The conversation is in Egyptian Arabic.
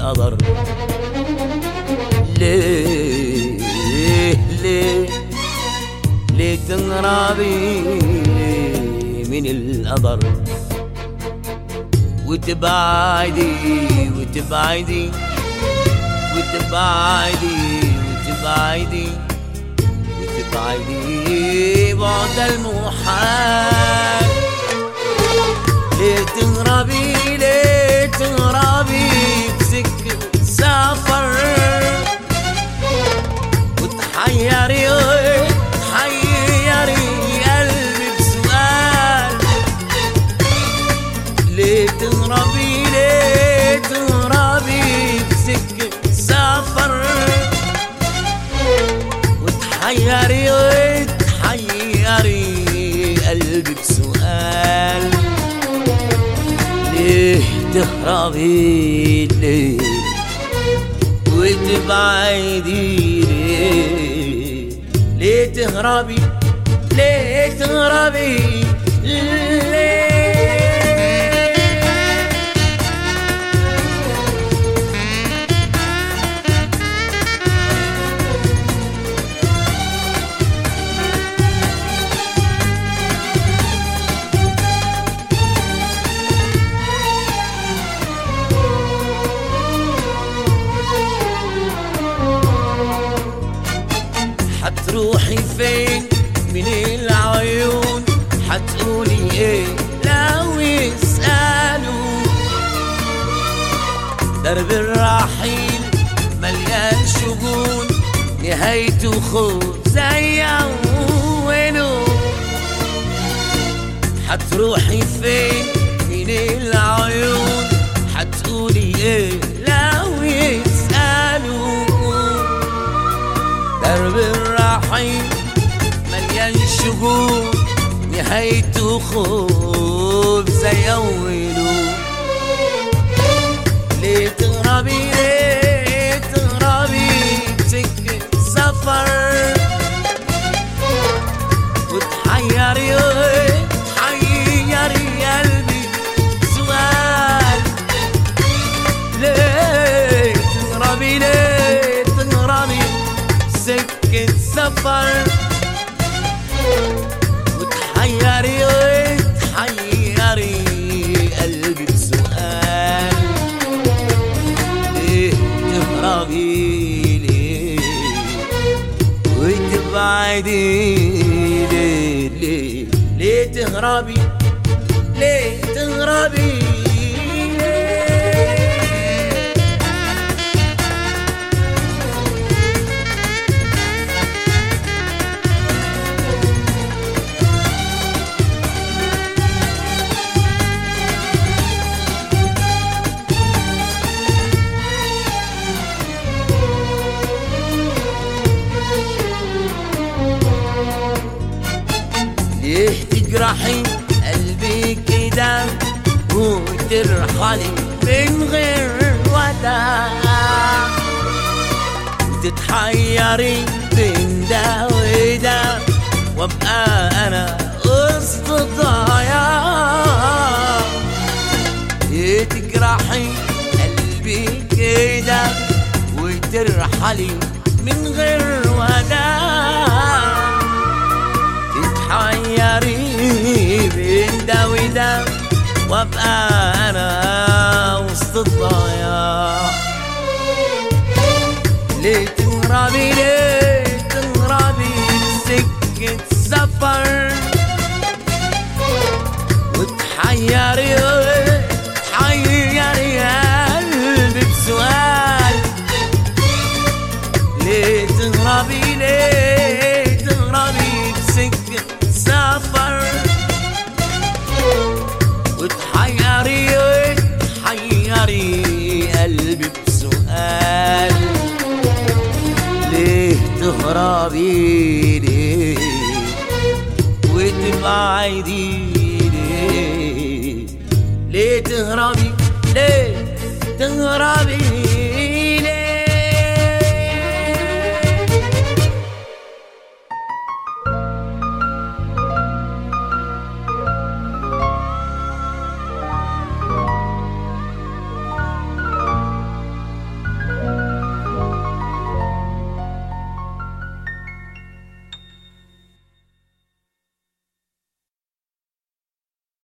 القدر ليه ليه ليه تنغربي من القدر وتبعدي وتبعدي وتبعدي وتبعدي وتبعدي بعد المحال ليه تهربي ليه تهربي بسكة سفر وتحيري تحيري قلبي بسؤال ليه تهربي ليه تهربي بسكة سفر وتحيري تحيري قلبي بسؤال ليه تهربي ليه وتبعدي ليه ليه تهربي ليه تهربي ليه حتروحي فين من العيون حتقولي ايه لو يسألوا درب الرحيل مليان شجون نهايته خوف زي أوله حتروحي فين من العيون حتقولي ايه لو يسألوا درب الرحيل مليان شجون نهايته خوف زي أوله ليه تهربي ليه تهربي سكة سفر وتحيري تحيري قلبي سؤال ليه تهربي ليه تهربي سكة سفر وتحيري تحيري قلبي بسؤال ليه تهربي ليه وتبعدي ليه ليه ليه تهربي ليه تهربي ليه ليه تجرحي قلبي كده وترحلي من غير وداع وتتحيري بين ده وده وابقى انا وسط الضياع ليه تجرحي قلبي كده وترحلي من غير وداع تتحيري بين ده وده وابقى انا وسط الضياع ليه تهربي ليه تهربي سكة سفر وتحيري تحيري قلبي بسؤال ليه تهربي ليه تهربي بسكة سفر وتحيري تحيري قلبي بسؤال ليه تهربي ليه وتبعدي ليه ليه تهربي ليه تهربي